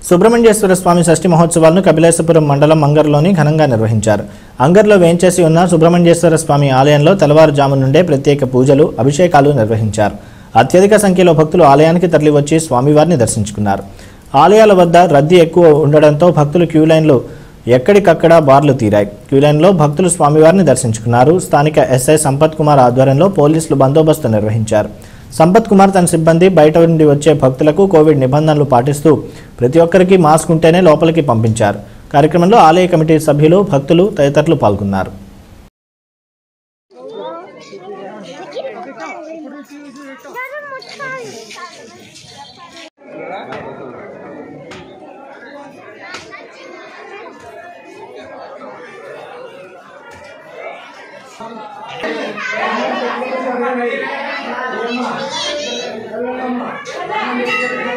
సుబ్రహ్మణ్యేశ్వర స్వామి షష్ఠి మహోత్సవాలను కపిలేశపురం మండలం అంగర్లోని ఘనంగా నిర్వహించారు అంగర్లో వేంచేసి ఉన్న సుబ్రహ్మణ్యేశ్వర స్వామి ఆలయంలో తెల్లవారుజాము నుండే ప్రత్యేక పూజలు అభిషేకాలు నిర్వహించారు అత్యధిక సంఖ్యలో భక్తులు ఆలయానికి తరలివచ్చి స్వామివారిని దర్శించుకున్నారు ఆలయాల వద్ద రద్దీ ఎక్కువ ఉండడంతో భక్తులు క్యూ లైన్లు ఎక్కడికక్కడ బార్లు తీరాయి క్యూ లైన్లో భక్తులు స్వామివారిని దర్శించుకున్నారు స్థానిక ఎస్ఐ సంపత్ కుమార్ ఆధ్వర్యంలో పోలీసులు బందోబస్తు నిర్వహించారు సంపత్ కుమార్ తన సిబ్బంది బయట నుండి వచ్చే భక్తులకు కోవిడ్ నిబంధనలు పాటిస్తూ ప్రతి ఒక్కరికి మాస్క్ ఉంటేనే లోపలికి పంపించారు కార్యక్రమంలో ఆలయ కమిటీ సభ్యులు భక్తులు తదితరులు పాల్గొన్నారు Thank you.